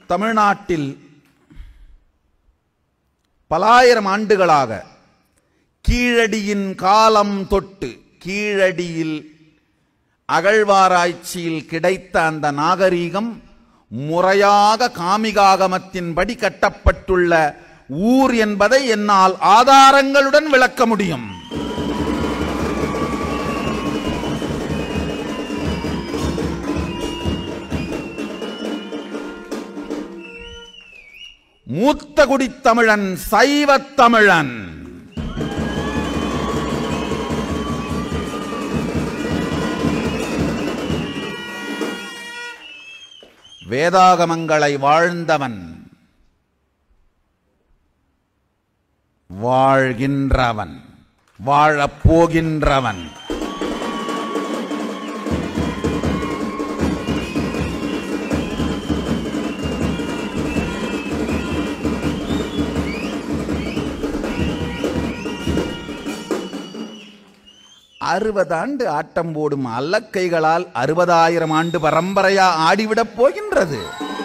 தமிழ்நாட்டில் பலாயிரம் ஆண்டுகளாக கீழடியின் காலம் தொட்டு கீழடியில் அகழ்வாராய்ச்சியில் கிடைத்த அந்த நாகரீகம் முறையாக காமிகாகமத்தின்படி கட்டப்பட்டுள்ள ஊர் என்பதை என்னால் ஆதாரங்களுடன் விளக்க முடியும் மூத்த குடித்தமிழன் சைவத் தமிழன் வேதாகமங்களை வாழ்ந்தவன் வாழ்கின்றவன் வாழப் போகின்றவன் அறுபது ஆண்டு ஆட்டம் போடும் அல்லக்கைகளால் அறுபதாயிரம் ஆண்டு பரம்பரையா ஆடிவிடப் போகின்றது